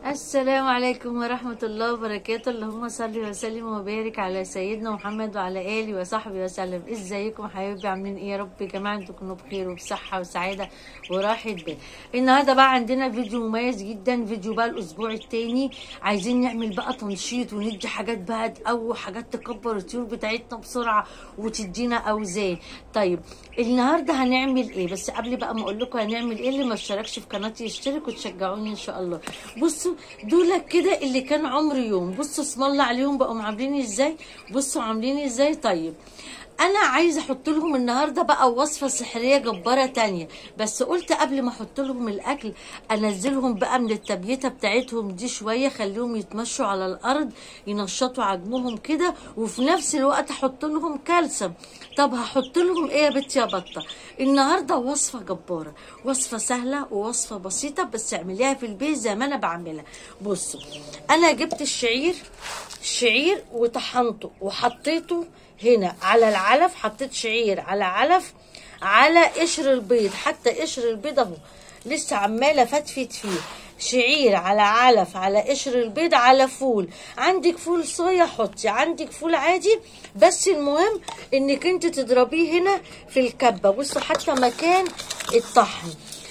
السلام عليكم ورحمة الله وبركاته اللهم صل وسلم وبارك على سيدنا محمد وعلى آله وصحبه وسلم ازيكم حبايبي عاملين ايه يا رب يا جماعة انتوا تكونوا بخير وبصحة وسعادة وراحة بال النهاردة بقى عندنا فيديو مميز جدا فيديو بقى الاسبوع التاني عايزين نعمل بقى تنشيط وندي حاجات بقى تقوي حاجات تكبر الطيور بتاعتنا بسرعة وتدينا اوزان طيب النهاردة هنعمل ايه بس قبل بقى ما اقول لكم هنعمل ايه اللي ما اشتركش في قناتي يشترك وتشجعوني ان شاء الله بصوا دول كده اللي كان عمر يوم بصوا اسم الله عليهم بقوا عاملين ازاي بصوا عاملين ازاي طيب انا عايزه احط لهم النهارده بقى وصفه سحريه جباره تانية بس قلت قبل ما احط لهم الاكل انزلهم بقى من التبيته بتاعتهم دي شويه خليهم يتمشوا على الارض ينشطوا عجمهم كده وفي نفس الوقت احط لهم كالسيوم طب هحط لهم ايه يا بنتي يا بطه النهارده وصفه جباره وصفه سهله ووصفه بسيطه بس اعمليها في البيت زي ما انا بعملها بصوا انا جبت الشعير الشعير وطحنته وحطيته هنا على العلف حطيت شعير على علف على قشر البيض حتى قشر البيض اهو لسه عماله فتفت فيه شعير على علف على قشر البيض على فول عندك فول صويا حطي عندك فول عادي بس المهم انك انت تضربيه هنا في الكبه بصوا حتى مكان الطحن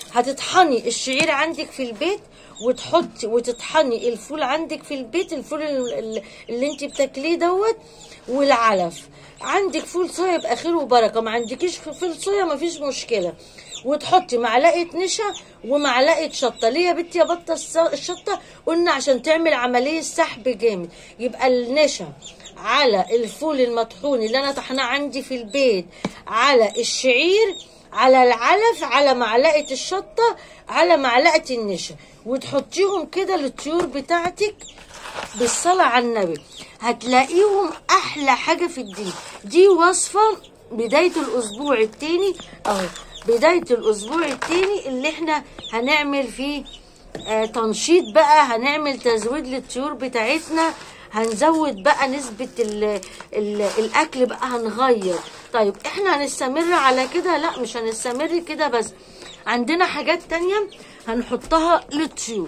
هتطحني الشعير عندك في البيت وتحطي وتطحني الفول عندك في البيت الفول اللي انت بتاكليه دوت والعلف عندك فول صويا يبقى خير وبركه ما عندكيش فول صويا ما فيش مشكله وتحطي معلقه نشا ومعلقه شطه ليه يا بنتي يا بطه الشطه قلنا عشان تعمل عمليه سحب جامد يبقى النشا على الفول المطحون اللي انا طحناه عندي في البيت على الشعير على العلف على معلقه الشطه على معلقه النشا وتحطيهم كده للطيور بتاعتك بالصلاه على النبي هتلاقيهم احلى حاجه في الدين دي وصفه بدايه الاسبوع التاني اهو بدايه الاسبوع التاني اللي احنا هنعمل فيه آه تنشيط بقى هنعمل تزويد للطيور بتاعتنا هنزود بقى نسبة ال ال الأكل بقى هنغير طيب احنا هنستمر على كده لا مش هنستمر كده بس عندنا حاجات تانية هنحطها للطيور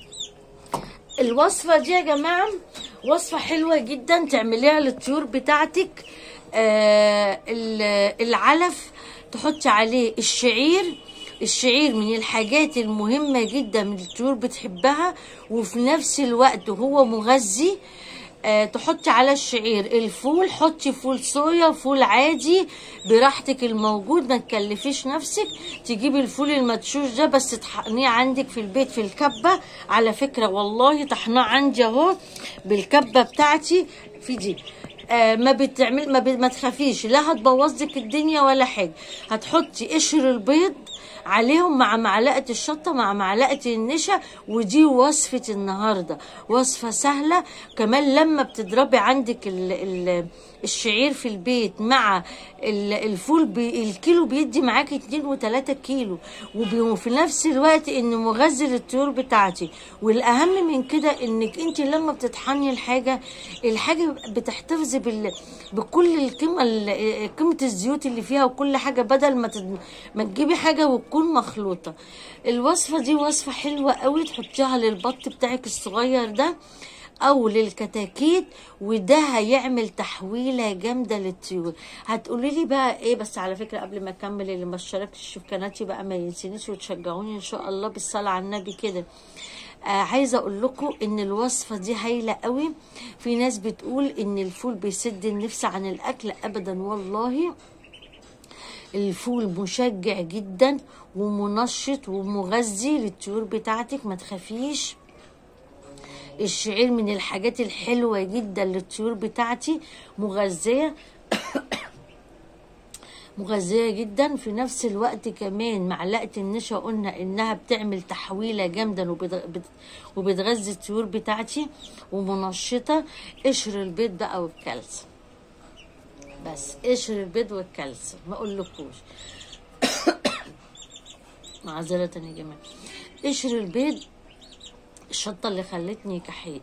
الوصفة دي يا جماعة وصفة حلوة جدا تعمليها للطيور بتاعتك آه العلف تحطي عليه الشعير الشعير من الحاجات المهمة جدا من الطيور بتحبها وفي نفس الوقت هو مغذي آه تحطي على الشعير الفول حطي فول صويا فول عادي براحتك الموجود ما تكلفيش نفسك تجيبي الفول المدشوش ده بس تحقنيه عندك في البيت في الكبه على فكره والله طحناه عندي اهو بالكبه بتاعتي في دي آه ما بتعمل ما, ب... ما تخافيش لا هتبوظ لك الدنيا ولا حاجه هتحطي قشر البيض عليهم مع معلقه الشطه مع معلقه النشا ودي وصفه النهارده وصفه سهله كمان لما بتضربي عندك ال ال الشعير في البيت مع الفول بي الكيلو بيدي معاكي 2 و3 كيلو وفي نفس الوقت ان مغذي للطيور بتاعتي والاهم من كده انك انت لما بتطحني الحاجه الحاجه بتحتفظي بال بكل القيمه قيمه الزيوت اللي فيها وكل حاجه بدل ما تد... ما تجيبي حاجه وتكون مخلوطه الوصفه دي وصفه حلوه قوي تحطيها للبط بتاعك الصغير ده او للكتاكيت وده هيعمل تحويله جامده للطيور هتقولي لي بقى ايه بس على فكره قبل ما اكمل اللي ما اشتركش في قناتي بقى ما ينسينيش وتشجعوني ان شاء الله بالصلاه على النبي كده آه عايزه اقول لكم ان الوصفه دي هايله قوي في ناس بتقول ان الفول بيسد النفس عن الاكل ابدا والله الفول مشجع جدا ومنشط ومغذي للطيور بتاعتك ما تخافيش الشعير من الحاجات الحلوة جدا للطيور بتاعتي مغذية مغذية جدا في نفس الوقت كمان معلقة النشا قلنا انها بتعمل تحويلة جامدا وبتغذي الطيور بتاعتي ومنشطة قشر البيض بقى والكالسيوم بس قشر البيض والكالسيوم ما اقولكوش معذرة يا جماعة قشر البيض الشطة اللي خلتني كحيل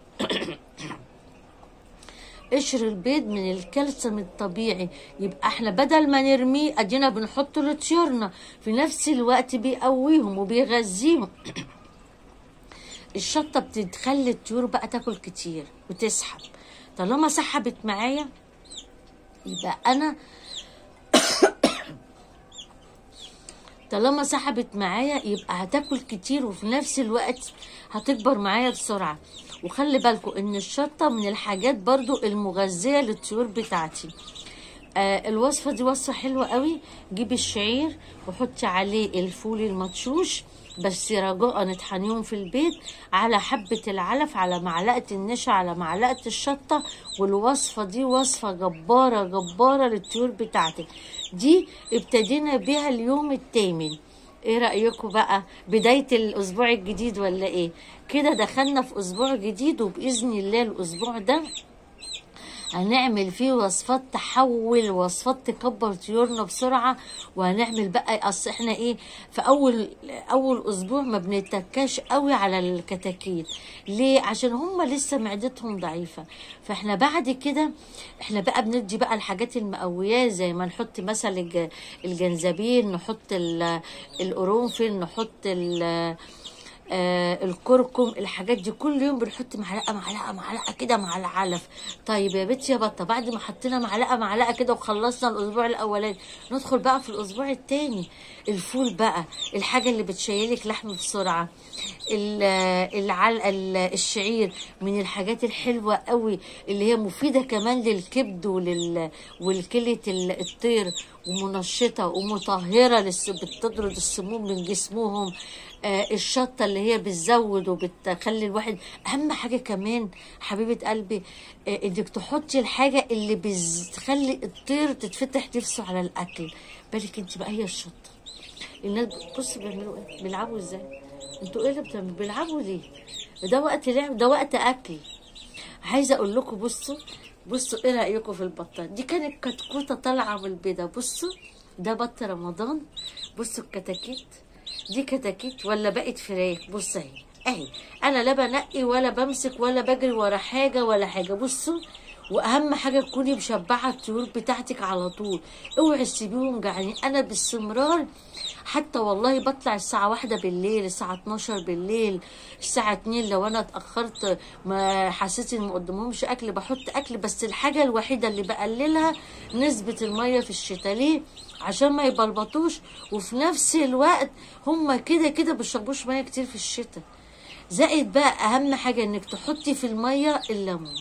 قشر البيض من الكالسيوم الطبيعي يبقى احنا بدل ما نرميه ادينا بنحطه لطيورنا في نفس الوقت بيقويهم وبيغذيهم الشطه بتخلي الطيور بقى تاكل كتير وتسحب طالما سحبت معايا يبقى انا طالما سحبت معايا يبقى هتاكل كتير وفي نفس الوقت هتكبر معايا بسرعة وخلي بالكم ان الشطة من الحاجات برضو المغذية للطيور بتاعتي آه الوصفة دي وصفة حلوة قوي جيبي الشعير وحطي عليه الفول المدشوش بس رجاء نطحنيهم في البيت على حبة العلف على معلقة النشا على معلقة الشطة والوصفة دي وصفة جبارة جبارة للطيور بتاعتك دي ابتدينا بيها اليوم الثامن ايه رأيكم بقى بداية الاسبوع الجديد ولا ايه كده دخلنا في اسبوع جديد وبإذن الله الاسبوع ده هنعمل فيه وصفات تحول وصفات تكبر طيورنا بسرعه وهنعمل بقى اصل احنا ايه في اول اول اسبوع ما بنتكاش قوي على الكتاكيت ليه عشان هم لسه معدتهم ضعيفه فاحنا بعد كده احنا بقى بندي بقى الحاجات المقويات زي ما نحط مثلا الج- الجنزبيل نحط ال- القرنفل نحط ال- آه الكركم الحاجات دي كل يوم بنحط معلقه معلقه معلقه كده مع العلف طيب يا بنتي يا بطه بعد ما حطينا معلقه معلقه كده وخلصنا الاسبوع الاولاني ندخل بقى في الاسبوع الثاني الفول بقى الحاجه اللي بتشيلك لحم بسرعه ال- العل ال- الشعير من الحاجات الحلوه قوي اللي هي مفيده كمان للكبد ولل والكليه ال- الطير ومنشطه ومطهره للس- بتطرد السموم من جسمهم آه، الشطه اللي هي بتزود وبتخلي الواحد اهم حاجه كمان حبيبه قلبي آه، انك تحطي الحاجه اللي بتخلي الطير تتفتح نفسه على الاكل بالك انت بقى هي الشطه الناس بص بيعملوا ايه بيلعبوا ازاي انتوا ايه اللي بتعملوا بيلعبوا ليه ده وقت لعب ده وقت اكل عايزه اقول لكم بصوا بصوا ايه رايكم في البطه دي كانت كتكوته طالعه من البيضه بصوا ده بط رمضان بصوا الكتاكيت دي كتاكيت ولا بقت فراخ بص اهي اهي انا لا بنقي ولا بمسك ولا بجري ورا حاجه ولا حاجه بصوا واهم حاجه تكوني مشبعه الطيور بتاعتك على طول اوعي تسيبيهم جعانين انا باستمرار حتى والله بطلع الساعة واحدة بالليل الساعة 12 بالليل الساعة 2 لو أنا اتأخرت ما حسيت إن ما قدامهمش أكل بحط أكل بس الحاجة الوحيدة اللي بقللها نسبة المية في الشتاء ليه؟ عشان ما يبلبطوش وفي نفس الوقت هما كده كده بيشربوش مية كتير في الشتاء زائد بقى أهم حاجة إنك تحطي في المية الليمون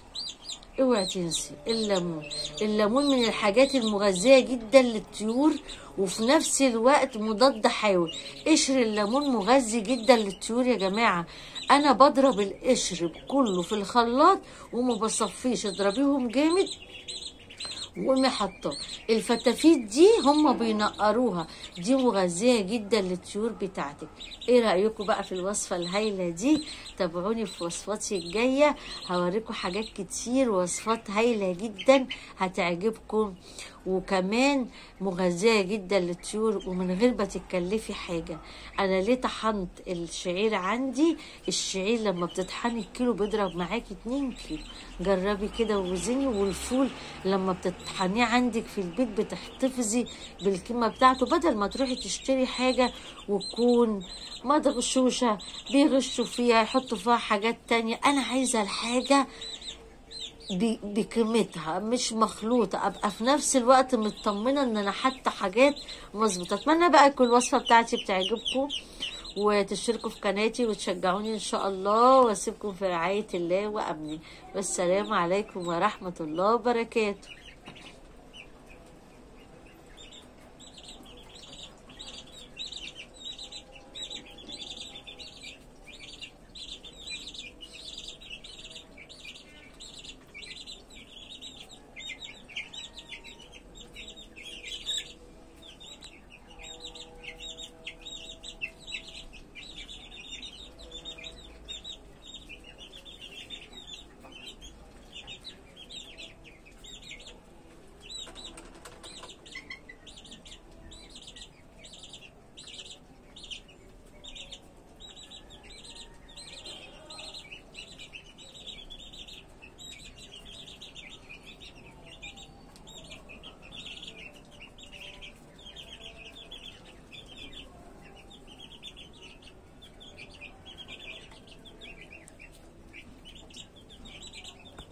اوعي تنسي الليمون الليمون من الحاجات المغذية جدا للطيور وفي نفس الوقت مضاد حيوي قشر الليمون مغذي جدا للطيور يا جماعة انا بضرب القشر كله في الخلاط وما بصفيش اضربيهم جامد وقومي حاطاه الفتافيت دي هم بينقروها دي مغذيه جدا للطيور بتاعتك ايه رايكم بقى في الوصفه الهايله دي تابعوني في وصفاتي الجايه هوريكم حاجات كتير وصفات هايله جدا هتعجبكم وكمان مغذيه جدا للطيور ومن غير ما تتكلفي حاجه انا ليه طحنت الشعير عندي الشعير لما بتطحني الكيلو بيضرب معاكي 2 كيلو جربي كده ووزني والفول لما بتطحنيه عندك في البيت بتحتفظي بالكمه بتاعته بدل ما تروحي تشتري حاجه وتكون مغشوشه بيغشوا فيها يحطوا فيها حاجات تانية انا عايزه الحاجه ب- بكميتها مش مخلوطة ابقى في نفس الوقت مطمنة ان انا حتى حاجات مظبوطة اتمنى بقى كل الوصفة بتاعتي بتعجبكم وتشتركوا في قناتي وتشجعوني ان شاء الله واسيبكم في رعاية الله وامنه والسلام عليكم ورحمة الله وبركاته